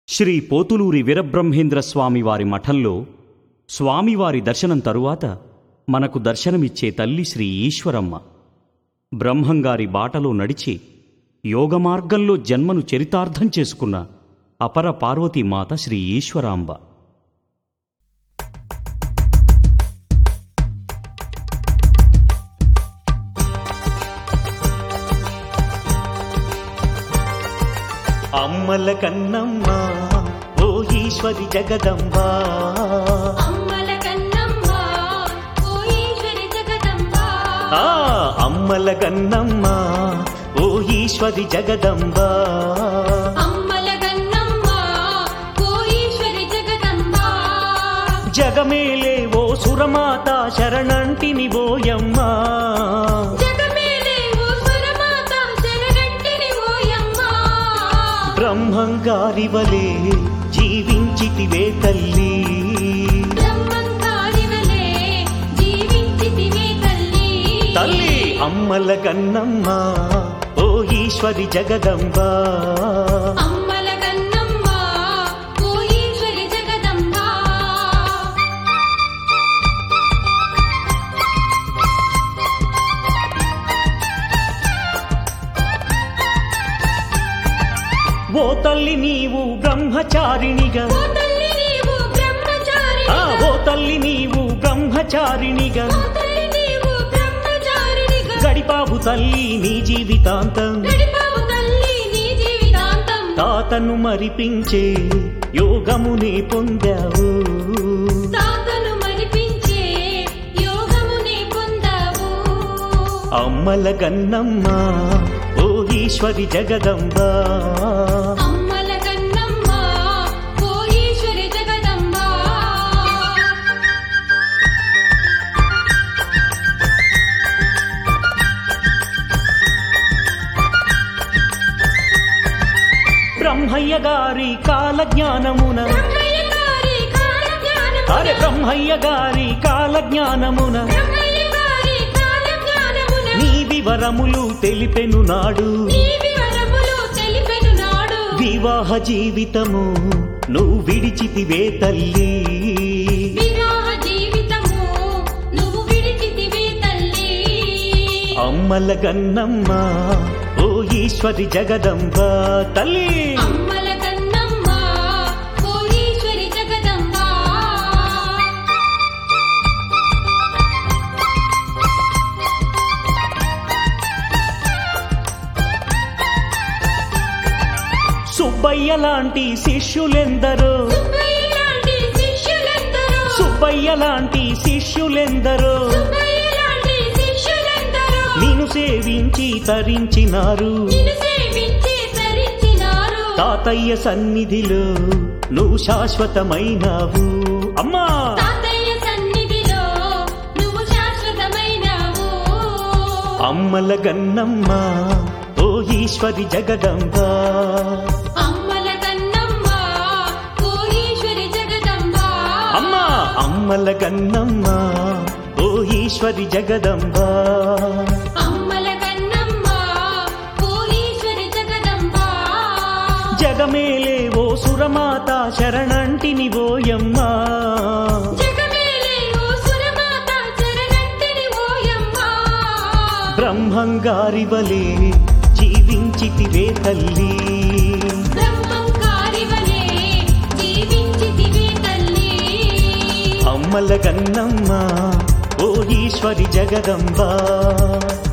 శ్రీ పోతులూరి వీరబ్రహ్మేంద్ర స్వామి వారి మఠంలో స్వామివారి దర్శనం తరువాత మనకు దర్శనమిచ్చే తల్లి శ్రీ ఈశ్వరమ్మ బ్రహ్మంగారి బాటలో నడిచి యోగమార్గంలో జన్మను చరితార్థం చేసుకున్న అపర పార్వతీమాత శ్రీ ఈశ్వరాంబ అమ్మల కన్నమ్మ ఓ ఈశ్వరి జగదంబా అమ్మల కన్నమ్మ ఓ ఈశ్వరి జగదంబ ఆ అమ్మల కన్నమ్మ ఓ ఈశ్వరి జగదంబా అమ్మల కన్నమ్మ ఓ ఈశ్వరి జగదంబ జగమేలే ఓ సురమాత శరణంటిని ఓయమ్మ జగమేలే ఓ స్వరమాత శరణంటిని ఓయమ్మ బ్రహ్మంగారివలే జీవించితివే తల్లి బ్రహ్మంగారివలే జీవించితివే తల్లి తల్లి అమ్మల కన్నమ్మ ఓ ఈశ్వరి జగదంబా అమ్మల కన్నమ్మ ఓ ఈశ్వరి జగదంబ ఓ తల్లి నీవు బ్రహ్మచారిణిగా ఓ తల్లి నీవు బ్రహ్మచారి ఆ ఓ తల్లి నీవు బ్రహ్మచారిణిగా ఓ తల్లి నీవు బ్రహ్మచారిణిగా గడిపావు తల్లి నీ జీవితాంతం గడిపావు తల్లి నీ జీవితాంతం తాతను మరిపించే యోగమునే పొందావు తాతను మరిపించే యోగముని పొందావు అమ్మల గన్నమ్మ ఓ ఈశ్వరి జగదంబ అమ్మల కన్నమ్మ ఓ ఈశ్వరి జగదంబ బ్రహ్మయ్య గారి కాల జ్ఞానమున బ్రహ్మయ్యగారి కాలజ్ఞానమున అరే బ్రహ్మయ్య గారి కాల జ్ఞానమున బ్రహ్మయ్యగారి కాలజ్ఞానమున నీ వివరములు తెలిపెను నాడు నీ వివరములు తెలిపెను నాడు వివాహ జీవితము నువ్వు విడిచితివే తల్లి వివాహ జీవితము నువ్వు విడిచితివి తల్లి అమ్మల గన్నమ్మ ఓ ఈశ్వరి జగదంబ తల్లి అమ్మల కన్నమ్మ ఓ ఈశ్వరి జగదంబ సుబ్బయ్య లాంటి శిష్యులెందరో సుబ్బయ్య లాంటి శిష్యులెందరో సుబ్బయ్య లాంటి శిష్యులెందరో సుబ్బయ్య లాంటి శిష్యులెందరో నిన్ను సేవించి తరించినారు నిన్ను సేవించి తరించినారు తాతయ్య సన్నిధిలో నువ్వు శాశ్వతమైనావు అమ్మా తాతయ్య సన్నిధిలో నువ్వు శాశ్వతమైనావు అమ్మల గన్నమ్మ ఓ ఈశ్వరి జగదంబ అమ్మల కన్నమ్మ ఓ ఈశ్వరి జగదంబ అమ్మా అమ్మల గన్నమ్మ ఓ ఈశ్వరి జగదంబ అమ్మల కన్నమ్మ ఓ ఈశ్వరి జగదంబ జగమేలే ఓ సురమాత శరణంటిని ఓయమ్మ జగమేలే ఓ సురమాత చరణంటిని ఓయమ్మ బ్రహ్మంగారివలే జీవించితివే తల్లి బ్రహ్మంకారివలే జీవించితివి తల్లి అమ్మల గన్నమ్మ ఓ ఈశ్వరి జగదంబ